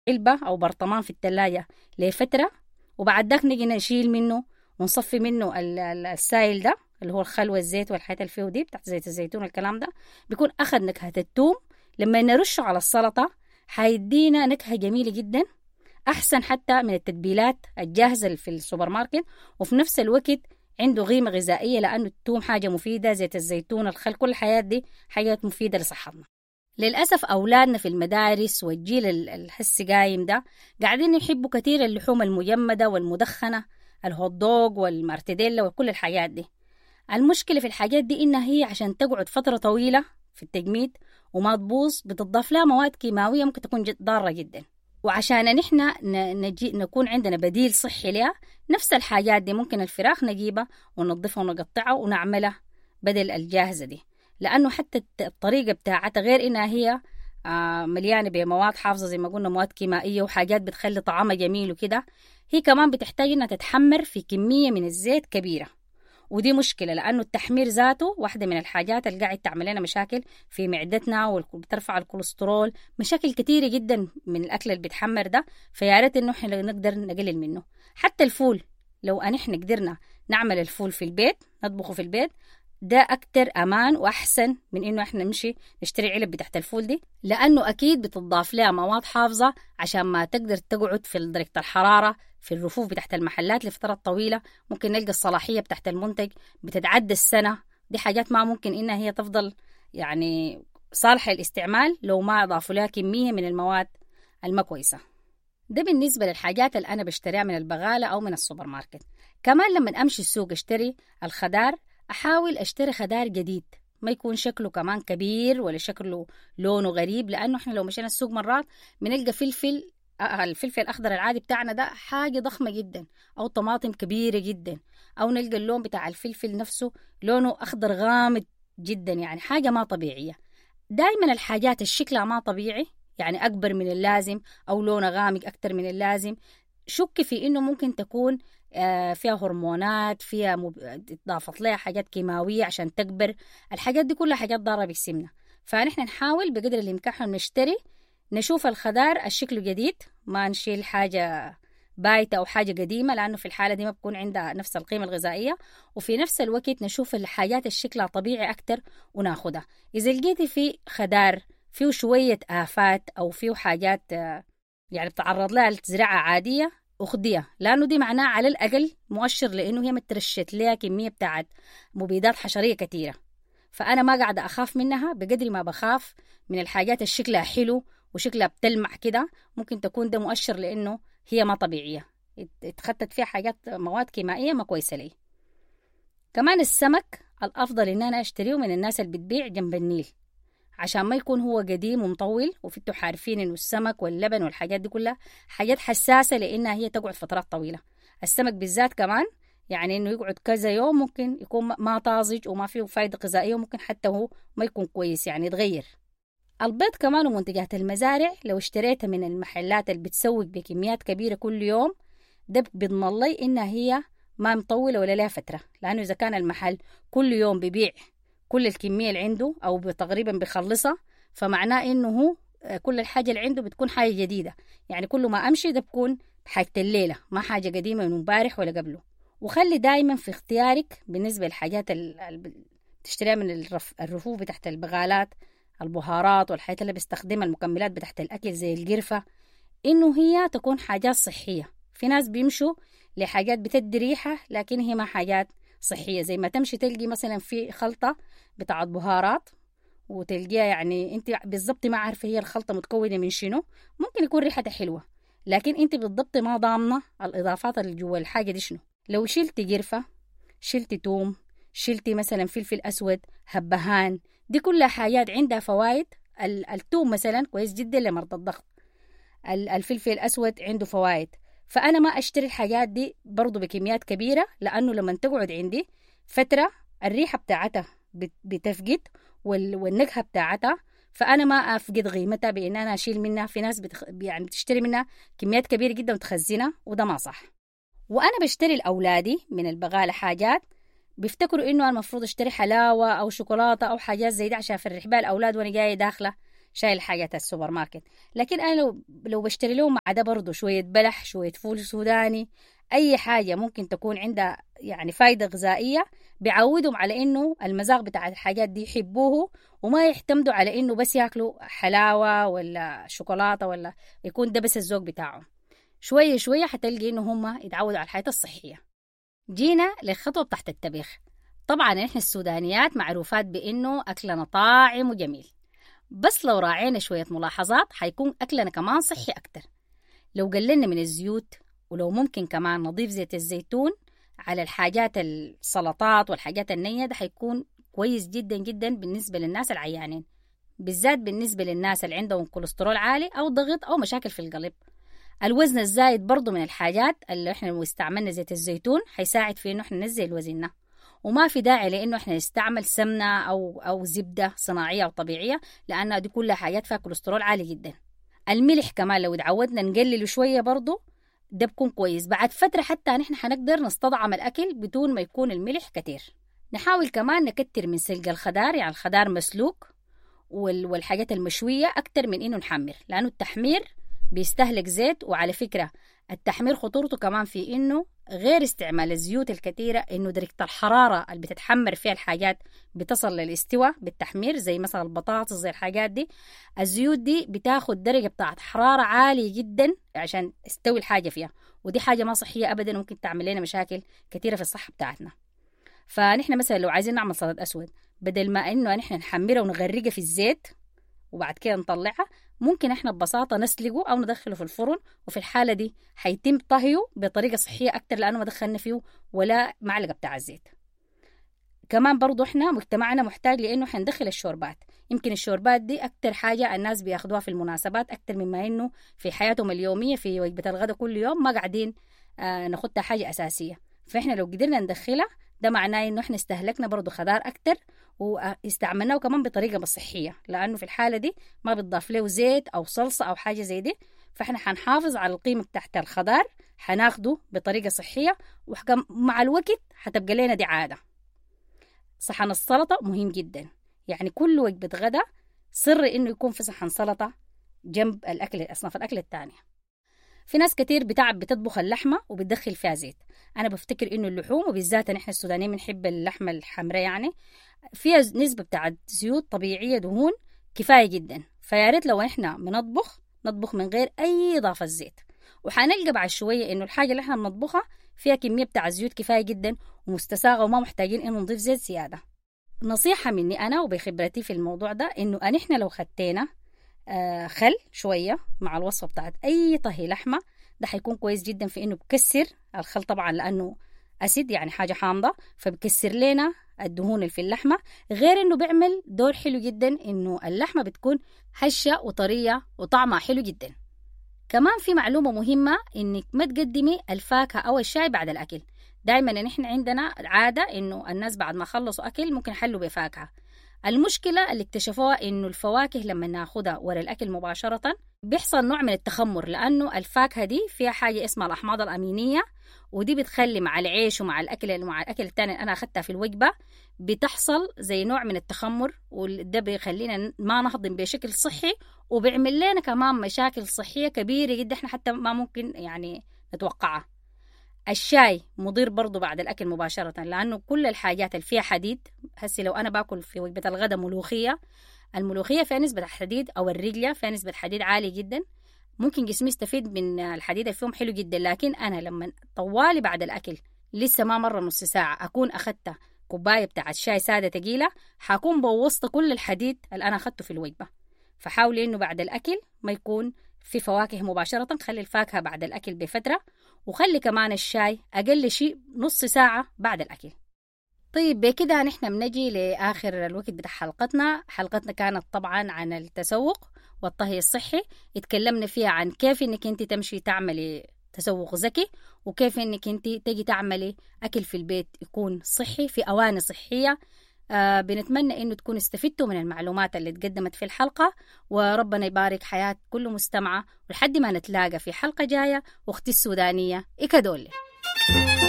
علبة أو برطمان في التلاجة لفترة وبعد ذاك نجي نشيل منه ونصفي منه السائل ده اللي هو الخل والزيت والحاجات اللي فيه دي بتاعت زيت الزيتون والكلام ده بيكون أخذ نكهة التوم لما نرشه على السلطة حيدينا نكهة جميلة جدا أحسن حتى من التتبيلات الجاهزة في السوبر ماركت وفي نفس الوقت عنده قيمة غذائية لأنه التوم حاجة مفيدة زيت الزيتون الخل كل الحياة دي حاجات مفيدة لصحتنا للأسف أولادنا في المدارس والجيل الحسي قايم ده قاعدين يحبوا كثير اللحوم المجمدة والمدخنة الهوت دوغ والمارتديلا وكل الحاجات دي المشكلة في الحاجات دي إنها هي عشان تقعد فترة طويلة في التجميد وما تبوظ بتضاف لها مواد كيماوية ممكن تكون ضارة جدا وعشان نحن نجي نكون عندنا بديل صحي لها نفس الحاجات دي ممكن الفراخ نجيبها وننظفها ونقطعها ونعملها بدل الجاهزة دي لأنه حتى الطريقة بتاعتها غير إنها هي آه مليانة بمواد حافظة زي ما قلنا مواد كيميائية وحاجات بتخلي طعمها جميل وكده هي كمان بتحتاج إنها تتحمر في كمية من الزيت كبيرة ودي مشكلة لأنه التحمير ذاته واحدة من الحاجات اللي قاعد تعمل لنا مشاكل في معدتنا وبترفع الكوليسترول مشاكل كتيرة جدا من الأكل اللي بيتحمر ده فيا ريت إنه إحنا نقدر نقلل منه حتى الفول لو أن إحنا قدرنا نعمل الفول في البيت نطبخه في البيت ده أكتر أمان وأحسن من إنه إحنا نمشي نشتري علب بتاعت الفول دي لأنه أكيد بتضاف لها مواد حافظة عشان ما تقدر تقعد في درجة الحرارة في الرفوف بتاعت المحلات لفترات طويلة ممكن نلقى الصلاحية بتاعت المنتج بتتعدى السنة دي حاجات ما ممكن إنها هي تفضل يعني صالحة للاستعمال لو ما أضافوا لها كمية من المواد الما كويسة ده بالنسبة للحاجات اللي أنا بشتريها من البغالة أو من السوبر ماركت كمان لما أمشي السوق أشتري الخضار أحاول أشتري خضار جديد ما يكون شكله كمان كبير ولا شكله لونه غريب لأنه إحنا لو مشينا السوق مرات بنلقى فلفل الفلفل الأخضر العادي بتاعنا ده حاجة ضخمة جدا أو طماطم كبيرة جدا أو نلقى اللون بتاع الفلفل نفسه لونه أخضر غامض جدا يعني حاجة ما طبيعية دايما الحاجات الشكلها ما طبيعي يعني أكبر من اللازم أو لونها غامق أكتر من اللازم شك في إنه ممكن تكون فيها هرمونات فيها مب... اضافت لها حاجات كيماويه عشان تكبر الحاجات دي كلها حاجات ضاره بالسمنه فنحن نحاول بقدر الامكان نشتري نشوف الخضار الشكل جديد ما نشيل حاجه بايته او حاجه قديمه لانه في الحاله دي ما بكون عندها نفس القيمه الغذائيه وفي نفس الوقت نشوف الحاجات الشكلها طبيعي اكتر وناخدها اذا لقيتي في خضار فيه شويه افات او فيه حاجات يعني بتعرض لها لزراعه عاديه أخديها لأنه دي معناه على الأقل مؤشر لأنه هي مترشت لها كمية بتاعت مبيدات حشرية كثيرة فأنا ما قاعدة أخاف منها بقدر ما بخاف من الحاجات اللي شكلها حلو وشكلها بتلمع كده ممكن تكون ده مؤشر لأنه هي ما طبيعية اتخطت فيها حاجات مواد كيميائية ما كويسة لي كمان السمك الأفضل إن أنا أشتريه من الناس اللي بتبيع جنب النيل عشان ما يكون هو قديم ومطول وفيتوا عارفين انه السمك واللبن والحاجات دي كلها حاجات حساسة لانها هي تقعد فترات طويلة السمك بالذات كمان يعني انه يقعد كذا يوم ممكن يكون ما طازج وما فيه فايدة غذائية وممكن حتى هو ما يكون كويس يعني يتغير البيض كمان ومنتجات المزارع لو اشتريتها من المحلات اللي بتسوق بكميات كبيرة كل يوم ده بيضمن لي انها هي ما مطولة ولا لها فترة لأنه إذا كان المحل كل يوم بيبيع كل الكمية اللي عنده أو تقريبا بيخلصها فمعناه إنه هو كل الحاجة اللي عنده بتكون حاجة جديدة يعني كل ما أمشي ده بكون حاجة الليلة ما حاجة قديمة من امبارح ولا قبله وخلي دايما في اختيارك بالنسبة للحاجات اللي تشتريها من الرف الرفوف بتاعت البغالات البهارات والحاجات اللي بيستخدمها المكملات بتاعت الأكل زي القرفة إنه هي تكون حاجات صحية في ناس بيمشوا لحاجات بتدي ريحة لكن هي ما حاجات صحية زي ما تمشي تلقي مثلا في خلطة بتاعت بهارات وتلقيها يعني انت بالضبط ما عارفة هي الخلطة متكونة من شنو ممكن يكون ريحتها حلوة لكن انت بالضبط ما ضامنة الإضافات اللي جوا الحاجة دي شنو لو شلتي قرفة شلتي توم شلتي مثلا فلفل أسود هبهان دي كلها حاجات عندها فوائد التوم مثلا كويس جدا لمرضى الضغط الفلفل الأسود عنده فوائد فأنا ما أشتري الحاجات دي برضو بكميات كبيرة لأنه لما تقعد عندي فترة الريحة بتاعتها بتفقد والنكهة بتاعتها فأنا ما أفقد قيمتها بإن أنا أشيل منها في ناس بتخ... يعني بتشتري منها كميات كبيرة جدا وتخزنها وده ما صح وأنا بشتري لأولادي من البغالة حاجات بيفتكروا إنه المفروض أشتري حلاوة أو شوكولاتة أو حاجات زي دي عشان أفرح بها الأولاد وأنا جاية داخلة شاي الحاجات السوبر ماركت لكن انا لو لو بشتري لهم مع ده برضه شويه بلح شويه فول سوداني اي حاجه ممكن تكون عندها يعني فايده غذائيه بيعودهم على انه المذاق بتاع الحاجات دي يحبوه وما يعتمدوا على انه بس ياكلوا حلاوه ولا شوكولاته ولا يكون ده بس الذوق بتاعهم شويه شويه حتلقي انه هم يتعودوا على الحياه الصحيه جينا للخطوه بتاعت الطبيخ طبعا احنا السودانيات معروفات بانه اكلنا طاعم وجميل بس لو راعينا شويه ملاحظات حيكون اكلنا كمان صحي اكتر لو قللنا من الزيوت ولو ممكن كمان نضيف زيت الزيتون على الحاجات السلطات والحاجات النية ده حيكون كويس جدا جدا بالنسبة للناس العيانين بالذات بالنسبة للناس اللي عندهم كوليسترول عالي أو ضغط أو مشاكل في القلب الوزن الزايد برضو من الحاجات اللي احنا لو استعملنا زيت الزيتون حيساعد في انه احنا ننزل وزننا وما في داعي لانه احنا نستعمل سمنه او او زبده صناعيه او طبيعيه لانها دي كلها حاجات فيها كوليسترول عالي جدا الملح كمان لو اتعودنا نقلله شويه برضو ده بكون كويس بعد فترة حتى نحن حنقدر نستطعم الأكل بدون ما يكون الملح كتير نحاول كمان نكتر من سلق الخضار يعني الخضار مسلوق والحاجات المشوية أكتر من إنه نحمر لأنه التحمير بيستهلك زيت وعلى فكرة التحمير خطورته كمان في إنه غير استعمال الزيوت الكثيرة إنه درجة الحرارة اللي بتتحمر فيها الحاجات بتصل للاستواء بالتحمير زي مثلا البطاطس زي الحاجات دي الزيوت دي بتاخد درجة بتاعت حرارة عالية جدا عشان تستوي الحاجة فيها ودي حاجة ما صحية أبدا ممكن تعمل لنا مشاكل كثيرة في الصحة بتاعتنا فنحن مثلا لو عايزين نعمل سلطة أسود بدل ما إنه نحن نحمرها ونغرقها في الزيت وبعد كده نطلعها ممكن احنا ببساطه نسلقه او ندخله في الفرن وفي الحاله دي حيتم طهيه بطريقه صحيه اكتر لانه ما دخلنا فيه ولا معلقه بتاع الزيت كمان برضو احنا مجتمعنا محتاج لانه حندخل الشوربات يمكن الشوربات دي اكتر حاجه الناس بياخدوها في المناسبات اكتر مما انه في حياتهم اليوميه في وجبه الغداء كل يوم ما قاعدين آه ناخدها حاجه اساسيه فاحنا لو قدرنا ندخلها ده معناه انه احنا استهلكنا برضو خضار اكتر واستعملناه كمان بطريقه صحيه لانه في الحاله دي ما بتضاف له زيت او صلصه او حاجه زي دي فاحنا حنحافظ على القيمه بتاعت الخضار حناخده بطريقه صحيه ومع الوقت حتبقى لنا دي عاده صحن السلطه مهم جدا يعني كل وجبه غدا سر انه يكون في صحن سلطه جنب الاكل اصناف الاكل الثانيه في ناس كتير بتعب بتطبخ اللحمه وبتدخل فيها زيت انا بفتكر انه اللحوم وبالذات نحن السودانيين بنحب اللحمه الحمراء يعني فيها نسبه بتاعت زيوت طبيعيه دهون كفايه جدا فيا ريت لو احنا بنطبخ نطبخ من غير اي اضافه زيت وحنلقى بعد شويه انه الحاجه اللي احنا بنطبخها فيها كميه بتاع زيوت كفايه جدا ومستساغه وما محتاجين انه نضيف زيت زياده نصيحه مني انا وبخبرتي في الموضوع ده انه ان احنا لو خدينا آه خل شويه مع الوصفه بتاعت اي طهي لحمه ده حيكون كويس جدا في انه بكسر الخل طبعا لانه اسيد يعني حاجه حامضه فبكسر لنا الدهون اللي في اللحمه غير انه بيعمل دور حلو جدا انه اللحمه بتكون هشه وطريه وطعمها حلو جدا كمان في معلومه مهمه انك ما تقدمي الفاكهه او الشاي بعد الاكل دائما نحن عندنا عاده انه الناس بعد ما خلصوا اكل ممكن يحلوا بفاكهه المشكلة اللي اكتشفوها إنه الفواكه لما ناخدها ورا الأكل مباشرة بيحصل نوع من التخمر لأنه الفاكهة دي فيها حاجة اسمها الأحماض الأمينية ودي بتخلي مع العيش ومع الأكل ومع الأكل التاني اللي أنا أخدتها في الوجبة بتحصل زي نوع من التخمر وده بيخلينا ما نهضم بشكل صحي وبيعمل لنا كمان مشاكل صحية كبيرة جدا احنا حتى ما ممكن يعني نتوقعها الشاي مضر برضو بعد الأكل مباشرة لأنه كل الحاجات اللي فيها حديد هسي لو أنا باكل في وجبة الغداء ملوخية الملوخية فيها نسبة حديد أو الرجلة فيها نسبة حديد عالية جدا ممكن جسمي يستفيد من الحديد اللي فيهم حلو جدا لكن أنا لما طوالي بعد الأكل لسه ما مرة نص ساعة أكون أخدت كوباية بتاعت شاي سادة تقيلة حكون بوظت كل الحديد اللي أنا أخدته في الوجبة فحاولي إنه بعد الأكل ما يكون في فواكه مباشرة خلي الفاكهة بعد الأكل بفترة وخلي كمان الشاي أقل شيء نص ساعة بعد الأكل طيب بكده نحن بنجي لآخر الوقت بتاع حلقتنا حلقتنا كانت طبعا عن التسوق والطهي الصحي اتكلمنا فيها عن كيف انك انت تمشي تعملي تسوق ذكي وكيف انك انت تجي تعملي اكل في البيت يكون صحي في اواني صحيه آه بنتمنى انه تكونوا استفدتوا من المعلومات اللي تقدمت في الحلقه وربنا يبارك حياه كل مستمعه ولحد ما نتلاقى في حلقه جايه واختي السودانيه إكادولي